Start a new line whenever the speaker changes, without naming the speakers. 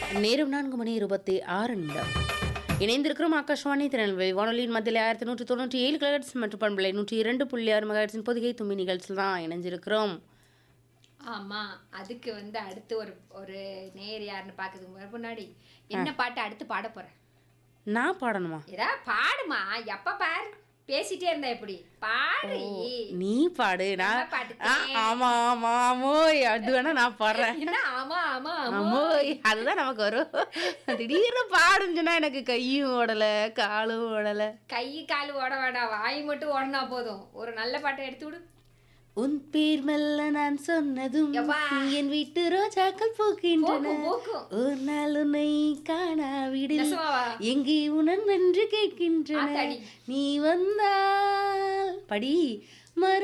நேரம் நான்கு மணி இருபத்தி ஆறு நிமிடம் இணைந்திருக்கிறோம் ஆகாஷ்வாணி திருநெல்வேலி வானொலியின் மத்தியில் ஆயிரத்தி நூற்றி தொண்ணூற்றி ஏழு கிலகட்ஸ் மற்றும் பண்பலை நூற்றி இரண்டு புள்ளி ஆறு மெகாட்ஸின் பொதிகை தும்மி நிகழ்ச்சியில் தான் இணைஞ்சிருக்கிறோம்
ஆமா அதுக்கு வந்து அடுத்து ஒரு ஒரு நேர் யாருன்னு பாக்குறதுக்கு முன்னாடி என்ன பாட்டு அடுத்து பாட போறேன்
நான் பாடணுமா
ஏதா பாடுமா எப்ப பாரு பேசிட்டே இருந்தா எப்படி பாடு
நீ பாடு நான்
என்ன பாட்டு?
ஆ, ஆமா ஆமா ஆமோய் அது வேணா நான் பாடுறேன்
என்ன ஆமா ஆமா ஆமா
ஆமோய் அதுதான் நமக்கு வரும் திடீர்னு பாடுன்னு சொன்னா எனக்கு கையும் ஓடல காலும் ஓடல
கை கால் ஓட வேண்டாம் வாய் மட்டும் ஓடனா போதும் ஒரு நல்ல பாட்டை எடுத்து விடு
உன் பேர் மெல்ல நான் சொன்னதும்
யப்பா.
என் வீட்டு ரோஜாக்கள் பூக்கின்றன
போக்கும் போக்கும்
ஒரு நாள் உன்னை காணாவிடில்
நெசமாவா?
எங்கே உணன் வென்று கேட்கின்றன
ஆத்தாடி.
நீ வந்தால் படி மறு